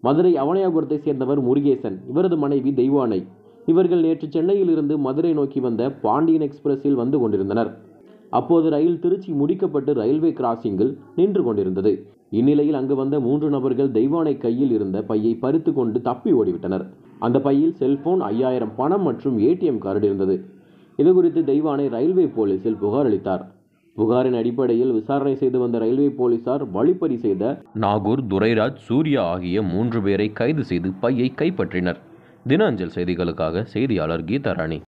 மதுரை அவனியாபுரத்தை சேர்ந்தவர் முருகேசன் இவரது மனைவி தெய்வானை இவர்கள் நேற்று சென்னையில் இருந்து மதுரை நோக்கி வந்த பாண்டியன் எக்ஸ்பிரஸில் வந்து கொண்டிருந்தனர் அப்போது ரயில் திருச்சி முடிக்கப்பட்டு ரயில்வே கிராசிங்கில் நின்று கொண்டிருந்தது இந்நிலையில் அங்கு வந்த மூன்று நபர்கள் தெய்வானை கையில் இருந்த பையை பறித்து கொண்டு தப்பி ஓடிவிட்டனர் அந்த பையில் செல்போன் ஐயாயிரம் பணம் மற்றும் ஏடிஎம் கார்டு இருந்தது இதுகுறித்து தெய்வானை ரயில்வே போலீசில் புகார் அளித்தார் புகாரின் அடிப்படையில் விசாரணை செய்து வந்த ரயில்வே போலீசார் வழிப்பறி செய்த நாகூர் துரைராஜ் சூர்யா ஆகிய மூன்று பேரை கைது செய்து பையை கைப்பற்றினர் தின அஞ்சல் செய்திகளுக்காக செய்தியாளர் கீதாராணி